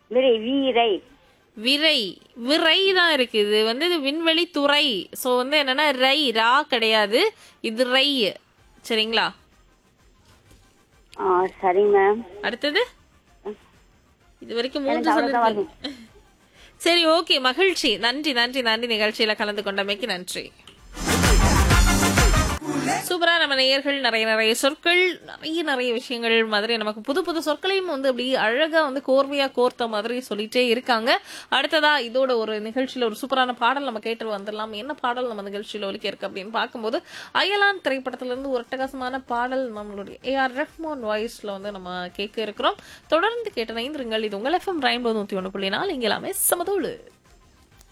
விரை வீரை விரை விரை தான் இருக்கு இது வந்து இது விண்வெளி துறை சோ வந்து என்னன்னா ரை ரா கிடையாது இது ரை சரிங்களா ஆ சரிங்க மேம் அடுத்தது இது வரைக்கும் மூன்று எனக்கு அவ்வளவுதான் சொல்லிருக்கீங்க சரி ஓகே மகிழ்ச்சி நன்றி நன்றி நன்றி நிகழ்ச்சியில கலந்து கொண்டமைக்கு நன்றி சூப்பரா நம்ம நேயர்கள் நிறைய நிறைய சொற்கள் நிறைய நிறைய விஷயங்கள் மாதிரி நமக்கு புது புது சொற்களையும் வந்து அப்படி அழகா வந்து கோர்வையா கோர்த்த மாதிரி சொல்லிட்டே இருக்காங்க அடுத்ததா இதோட ஒரு நிகழ்ச்சியில ஒரு சூப்பரான பாடல் நம்ம கேட்டு வந்துடலாம் என்ன பாடல் நம்ம நிகழ்ச்சியில ஒலிக்க இருக்கு அப்படின்னு பார்க்கும்போது அயலான் திரைப்படத்துல இருந்து ஒரு அட்டகாசமான பாடல் நம்மளுடைய ஏ ஆர் ரஹ்மான் வாய்ஸ்ல வந்து நம்ம கேட்க இருக்கிறோம் தொடர்ந்து கேட்ட நைந்திருங்கள் இது உங்கள் எஃப்எம் ரெயின்போ நூத்தி ஒன்று புள்ளி நாலு இங்கே எல்லாமே சமதோடு